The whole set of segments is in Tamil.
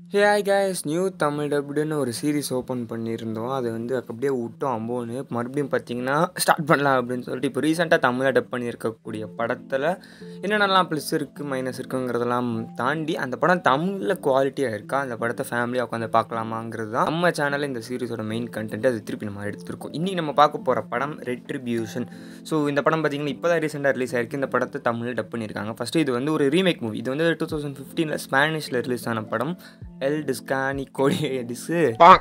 ஹே ஹாய் guys நியூ தமிழ் டப்டுன்னு ஒரு சீரிஸ் ஓப்பன் பண்ணியிருந்தோம் அது வந்து அப்படியே விட்டோம் அம்போன்னு மறுபடியும் பார்த்தீங்கன்னா ஸ்டார்ட் பண்ணலாம் அப்படின்னு சொல்லிட்டு இப்போ ரீசெண்டாக தமிழில் டப் பண்ணியிருக்கக்கூடிய படத்தில் என்னென்னலாம் ப்ளஸ் இருக்குது மைனஸ் இருக்குங்கிறதெல்லாம் தாண்டி அந்த படம் தமிழில் குவாலிட்டியாக இருக்கா அந்த படத்தை ஃபேமிலியாக உட்காந்து பார்க்கலாமாங்கிறது தான் நம்ம சேனலில் இந்த சீரிஸோட மெயின் கண்டென்ட் அது திருப்பி நம்ம எடுத்திருக்கோம் இன்றைக்கி நம்ம பார்க்க போகிற படம் ரெட்ரிபியூஷன் ஸோ இந்த படம் பார்த்தீங்கன்னா இப்போ தான் ரீசெண்டாக ரிலீஸ் ஆயிருக்கு இந்த படத்தை தமிழில் டப் பண்ணியிருக்காங்க ஃபஸ்ட்டு இது வந்து ஒரு ரீமேக் மூவி இது வந்து டூ தௌசண்ட் ஃபிஃப்டீனில் ஸ்பானிஷில் ரிலீஸ் ஆன படம் எல் டிஸ்கானி கோடியடிஸு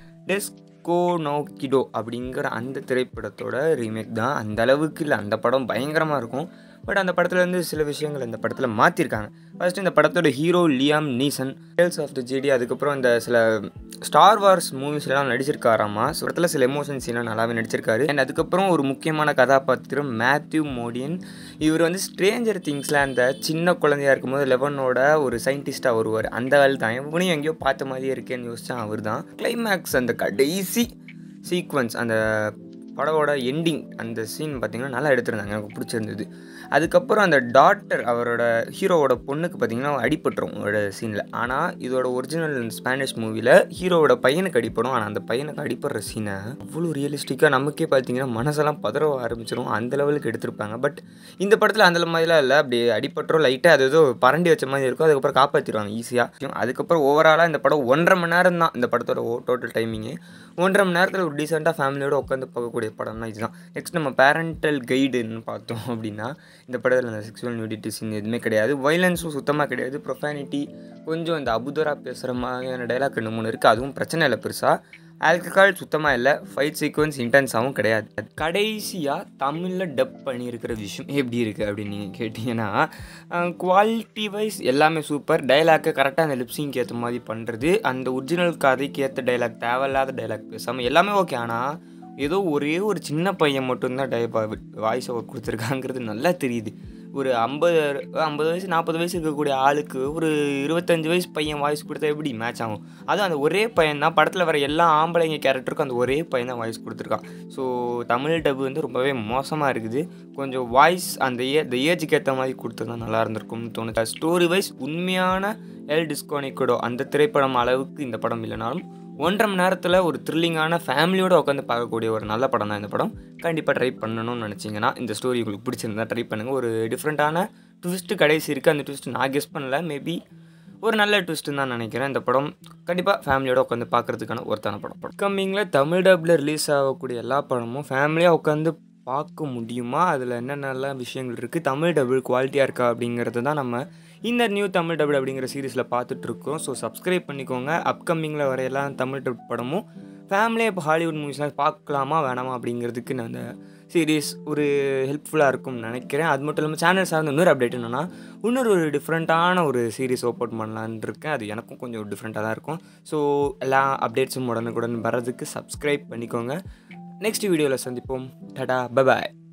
டெஸ்கோ நோக்கிடோ அப்படிங்கிற அந்த திரைப்படத்தோட ரீமேக் தான் அந்த அளவுக்கு இல்லை அந்த படம் பயங்கரமாக இருக்கும் பட் அந்த படத்தில் வந்து சில விஷயங்கள் இந்த படத்தில் மாற்றிருக்காங்க ஃபர்ஸ்ட் இந்த படத்தோட hero Liam Neeson tales of the ஜிடி அதுக்கப்புறம் இந்த சில ஸ்டார் வார்ஸ் மூவிஸ்லாம் நடிச்சிருக்காராமா ஸோ இடத்துல சில எமோஷன் சீன்லாம் நல்லாவே நடிச்சிருக்காரு அண்ட் அதுக்கப்புறம் ஒரு முக்கியமான கதாபாத்திரம் மேத்யூ மோடியன் இவர் வந்து ஸ்ட்ரேஞ்சர் திங்ஸில் அந்த சின்ன குழந்தையா இருக்கும்போது லெவனோட ஒரு சயின்டிஸ்ட்டாக வருவார் அந்த ஆள் தான் இவனையும் எங்கேயோ பார்த்த மாதிரியே இருக்கேன்னு யோசிச்சா அவர் தான் கிளைமேக்ஸ் அந்த கடைசி சீக்வன்ஸ் அந்த படவோட எண்டிங் அந்த சீன் பார்த்திங்கன்னா நல்லா எடுத்திருந்தாங்க எனக்கு பிடிச்சிருந்தது அதுக்கப்புறம் அந்த டாக்டர் அவரோட ஹீரோவோட பொண்ணுக்கு பார்த்திங்கன்னா அடிபட்டுரும் அவரோட சீனில் ஆனால் இதோட ஒரிஜினல் ஸ்பானிஷ் மூவியில் ஹீரோவோட பையனுக்கு அடிப்படும் ஆனால் அந்த பையனுக்கு அடிப்படுற சீனை அவ்வளோ ரியலிஸ்டிக்காக நமக்கே பார்த்தீங்கன்னா மனசெல்லாம் பதற ஆரம்பிச்சிடும் அந்த லெவலுக்கு எடுத்திருப்பாங்க பட் இந்த படத்தில் அந்த மாதிரிலாம் இல்லை அப்படி அடிபட்டுரும் லைட்டாக அது ஏதோ பரண்டி வச்ச மாதிரி இருக்கும் அதுக்கப்புறம் காப்பாற்றிடுவாங்க ஈஸியாக அதுக்கப்புறம் ஓவராலாக இந்த படம் ஒன்றரை மணி நேரம் தான் இந்த படத்தோட டோட்டல் டைமிங்கு ஒன்றரை மணி நேரத்தில் ஒரு டீசெண்டாக ஃபேமிலியோட உட்காந்து பார்க்கக்கூடிய படம்னா இதுதான் நெக்ஸ்ட் நம்ம பேரண்டல் கைடுன்னு பார்த்தோம் அப்படின்னா இந்த படத்தில் அந்த செக்ஷுவல் நியூடிட்டி சீன் எதுவுமே கிடையாது வைலன்ஸும் சுத்தமாக கிடையாது ப்ரொஃபானிட்டி கொஞ்சம் இந்த அபுதரா பேசுகிற மாதிரியான டைலாக் ரெண்டு மூணு இருக்குது அதுவும் பிரச்சனை இல்லை பெருசாக ஆல்கஹால் சுத்தமாக இல்லை ஃபைட் சீக்வன்ஸ் இன்டென்ஸாகவும் கிடையாது கடைசியாக தமிழில் டப் பண்ணியிருக்கிற விஷயம் எப்படி இருக்குது அப்படின்னு நீங்கள் கேட்டிங்கன்னா குவாலிட்டி வைஸ் எல்லாமே சூப்பர் டைலாக்கை கரெக்டாக அந்த லிப்ஸிங்க்கு ஏற்ற மாதிரி பண்ணுறது அந்த ஒரிஜினல் கதைக்கு ஏற்ற டைலாக் தேவையில்லாத டைலாக் பேசாமல் எல்லாமே ஓகே ஆனால் ஏதோ ஒரே ஒரு சின்ன பையன் மட்டும்தான் டை வாய்ஸ் ஓவர் கொடுத்துருக்காங்கிறது நல்லா தெரியுது ஒரு ஐம்பது ஐம்பது வயசு நாற்பது வயசு இருக்கக்கூடிய ஆளுக்கு ஒரு இருபத்தஞ்சு வயசு பையன் வாய்ஸ் கொடுத்தா எப்படி மேட்ச் ஆகும் அதுவும் அந்த ஒரே பையன் தான் படத்தில் வர எல்லா ஆம்பளைங்க கேரக்டருக்கும் அந்த ஒரே பையன் தான் வாய்ஸ் கொடுத்துருக்கான் ஸோ தமிழ் டப் வந்து ரொம்பவே மோசமாக இருக்குது கொஞ்சம் வாய்ஸ் அந்த ஏ இந்த ஏஜுக்கு ஏற்ற மாதிரி கொடுத்துருந்தா நல்லா இருந்திருக்கும்னு தோணுது ஸ்டோரி வைஸ் உண்மையான எல் டிஸ்கோனிக்கோடோ அந்த திரைப்படம் அளவுக்கு இந்த படம் இல்லைனாலும் ஒன்றரை மணி நேரத்தில் ஒரு த்ரில்லிங்கான ஃபேமிலியோடு உட்காந்து பார்க்கக்கூடிய ஒரு நல்ல படம் தான் இந்த படம் கண்டிப்பாக ட்ரை பண்ணணும்னு நினச்சிங்கன்னா இந்த ஸ்டோரி உங்களுக்கு பிடிச்சிருந்தா ட்ரை பண்ணுங்கள் ஒரு டிஃப்ரெண்ட்டான ட்விஸ்ட்டு கடைசி இருக்குது அந்த ட்விஸ்ட் நான் கெஸ் பண்ணல மேபி ஒரு நல்ல ட்விஸ்ட்டுன்னு தான் நினைக்கிறேன் இந்த படம் கண்டிப்பாக ஃபேமிலியோட உட்காந்து பார்க்குறதுக்கான ஒருத்தான படம் படம் கம்மிங்கில் தமிழ் டப்பில் ரிலீஸ் ஆகக்கூடிய எல்லா படமும் ஃபேமிலியாக உட்காந்து பார்க்க முடியுமா அதில் என்னென்னலாம் விஷயங்கள் இருக்குது தமிழ் டபுள் குவாலிட்டியாக இருக்கா அப்படிங்கிறது தான் நம்ம இந்த நியூ தமிழ் டபுள் அப்படிங்கிற சீரீஸில் பார்த்துட்ருக்கோம் ஸோ சப்ஸ்கிரைப் பண்ணிக்கோங்க அப்கமிங்கில் வர எல்லா தமிழ் டப் படமும் ஃபேமிலியாக இப்போ ஹாலிவுட் மூவிஸ்லாம் பார்க்கலாமா வேணாமா அப்படிங்கிறதுக்கு நான் அந்த சீரீஸ் ஒரு ஹெல்ப்ஃபுல்லாக இருக்கும்னு நினைக்கிறேன் அது மட்டும் இல்லாமல் சேனல் சார்ந்த இன்னொரு அப்டேட் என்னென்னா இன்னொரு ஒரு டிஃப்ரெண்ட்டான ஒரு சீரீஸ் ஓப்பன் பண்ணலான்னு இருக்கேன் அது எனக்கும் கொஞ்சம் டிஃப்ரெண்ட்டாக தான் இருக்கும் ஸோ எல்லா அப்டேட்ஸும் உடனுக்குடன் வர்றதுக்கு சப்ஸ்கிரைப் பண்ணிக்கோங்க நெக்ஸ்ட் வீடியோவில் சந்திப்போம் டடா பபாய்